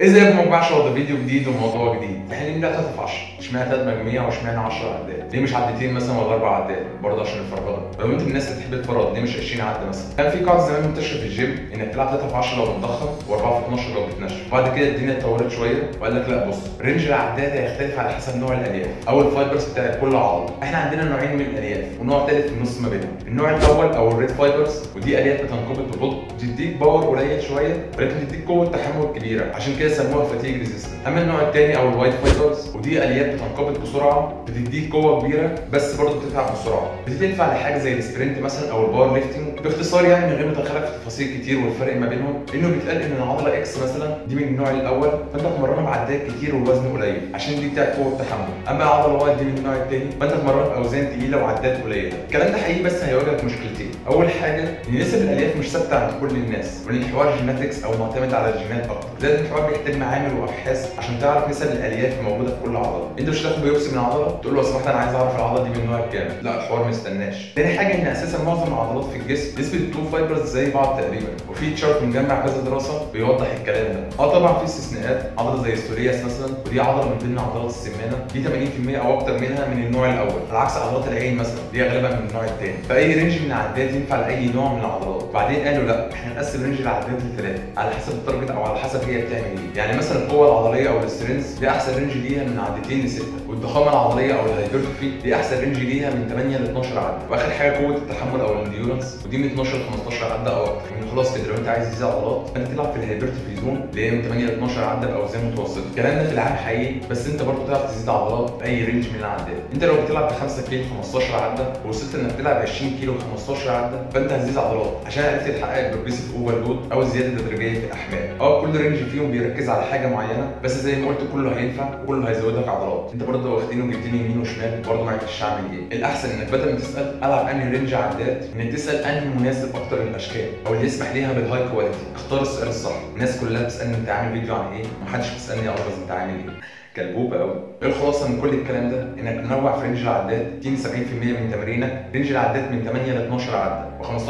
ازيكم يا جماعه شباب ده فيديو جديد وموضوع جديد احنا ليه بنعمل 3 في 10 اشمعنى 3 مجموعه واشمعنى 10 عدات ليه مش عدتين مثلا ولا اربع عدات برضه عشان الفرهده لو انت من الناس اللي بتحب الفراد ليه مش 20 عده مثلا كان في قاعده زمان منتشره في الجيم انك تلعب 3 في 10 لو بتضخم و4 في 12 لو بتنشف وبعد كده الدنيا اتطورت شويه وقال لك لا بص رينج العدات هيختلف على حسب نوع الالياف او الفايبرز بتاع كل عضله احنا عندنا نوعين من الالياف ونوع ثالث في النص ما بينهم النوع الاول او الريد فايبرز ودي الياف بتنقبض ببطء بتديك باور قليل شويه ولكن بتديك قوه تحمل كبيره عشان كده سموها فاتيج ريزيستنت اما النوع الثاني او الوايت فايبرز ودي الياف بتنقبض بسرعه بتديك قوه كبيره بس برضه بتتعب بسرعه بتنفع لحاجه زي السبرنت مثلا او الباور ليفتنج باختصار يعني من غير ما ادخلك في تفاصيل كتير والفرق ما بينهم لانه بيتقال ان العضله اكس مثلا دي من النوع الاول فانت تمرنها بعدات كتير والوزن قليل عشان دي بتاعت قوه تحمل اما العضله واي دي من النوع الثاني فانت تمرنها باوزان تقيله وعدات قليله الكلام ده حقيقي بس هيواجهك مشكلتين اول حاجه ان نسب الالياف مش ثابته عند كل الناس وان الحوار جيناتكس او معتمد على الجينات اكتر زائد ان الحوار بيحتاج معامل وابحاث عشان تعرف نسب الالياف الموجوده في كل عضله انت مش هتاخد بيوبسي من عضله تقول له لو سمحت انا عايز اعرف العضله دي من النوع الكام لا الحوار ما يستناش تاني حاجه ان اساسا معظم العضلات في الجسم نسبه التو فايبرز زي بعض تقريبا وفي تشارت مجمع كذا دراسه بيوضح الكلام ده اه طبعا في استثناءات عضله زي ستورياس مثلا ودي عضله من ضمن عضلات السمانه دي 80% او اكتر منها من النوع الاول على عكس عضلات العين مثلا دي غالبا من النوع الثاني فاي رينج من العدات ينفع لاي نوع من العضلات بعدين قالوا لا احنا نقسم رينج العدات لثلاثه على حسب التارجت او على حسب هي بتعمل ايه يعني مثلا القوه العضليه او الاسترنس دي احسن رينج ليها من عدتين لسته والضخامه العضليه او الهايبرتروفي دي احسن رينج ليها من 8 ل 12 عده واخر حاجه قوه التحمل او الانديورنس ودي من 12 ل 15 عده او اكتر يعني خلاص كده لو انت عايز تزيد عضلات فانت تلعب في الهايبرتروفي زون اللي هي من 8 ل 12 عده باوزان متوسطه الكلام ده في العام حقيقي بس انت برضه تعرف تزيد عضلات في اي رينج من العدات انت لو بتلعب ب 5 كيلو 15 عده ووصلت انك تلعب 20 كيلو 15 عده فانت هتزيد عضلات عشان عرفت تحقق البروجريسيف اوفرلود او الزياده التدريجيه في الاحمال اه كل رينج فيهم بيركز على حاجه معينه بس زي ما قلت كله هينفع وكله هيزود لك عضلات انت برضه واخدين وجبتني يمين وشمال برضه ما عرفتش اعمل ايه الاحسن انك بدل ما تسال العب انهي رينج عدات انك تسال انهي مناسب اكتر للاشكال او اللي يسمح ليها بالهاي كواليتي اختار السؤال الصح الناس كلها بتسالني انت عامل فيديو عن ايه ومحدش بيسالني يا الغاز انت عامل ايه كلبوبه قوي ايه الخلاصه من كل الكلام ده انك تنوع في رينج العدات تديني 70% من تمرينك رينج العدات من 8 ل 12 عده و15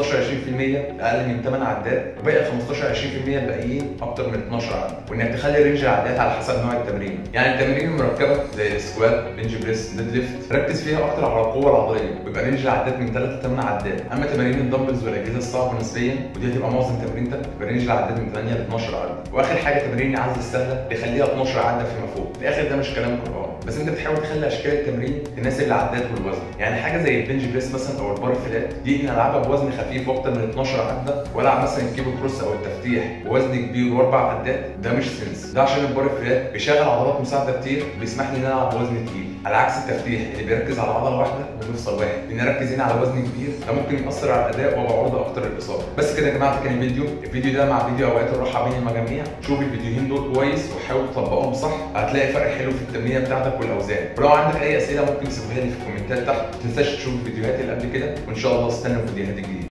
20% اقل من 8 عدات وباقي ال 15 20% الباقيين اكتر من 12 عده وانك تخلي رينج العدات على حسب نوع التمرين يعني التمارين المركبه زي السكوات بنج بريس ديد ليفت ركز فيها اكتر على القوه العضليه ويبقى رينج العدات من 3 ل 8 عدات اما تمارين الدمبلز والاجهزه الصعبه نسبيا ودي هتبقى معظم تمرينتك يبقى رينج العدات من 8 ل 12 عده واخر حاجه تمارين العزل السهله تخليها 12 عده فيما فوق الاخر ده مش كلام قران بس انت بتحاول تخلي اشكال التمرين تناسب العدات والوزن يعني حاجه زي البنج بريس مثلا او البار فلات دي ان العبها بوزن خفيف واكتر من 12 عده والعب مثلا كيبل كروس او التفتيح بوزن كبير واربع عدات ده مش سنس ده عشان البار فلات بيشغل عضلات مساعده كتير بيسمح لي ان انا العب بوزن تقيل على عكس التفتيح اللي بيركز على عضله واحده ومفصل واحد ان اركز هنا على وزن كبير ده ممكن ياثر على الاداء وابقى عرضه اكتر للاصابه بس كده يا جماعه ده كان الفيديو الفيديو ده مع فيديو اوقات الراحه بين المجاميع شوف الفيديوهين دول كويس وحاول تطبقهم صح هتلاقي فرق حلو في التمرين بتاعتك والاوزان ولو عندك اي اسئله ممكن تسيبها لي في الكومنتات تحت ما تنساش تشوف الفيديوهات اللي قبل كده وان شاء الله استنى الفيديوهات الجديده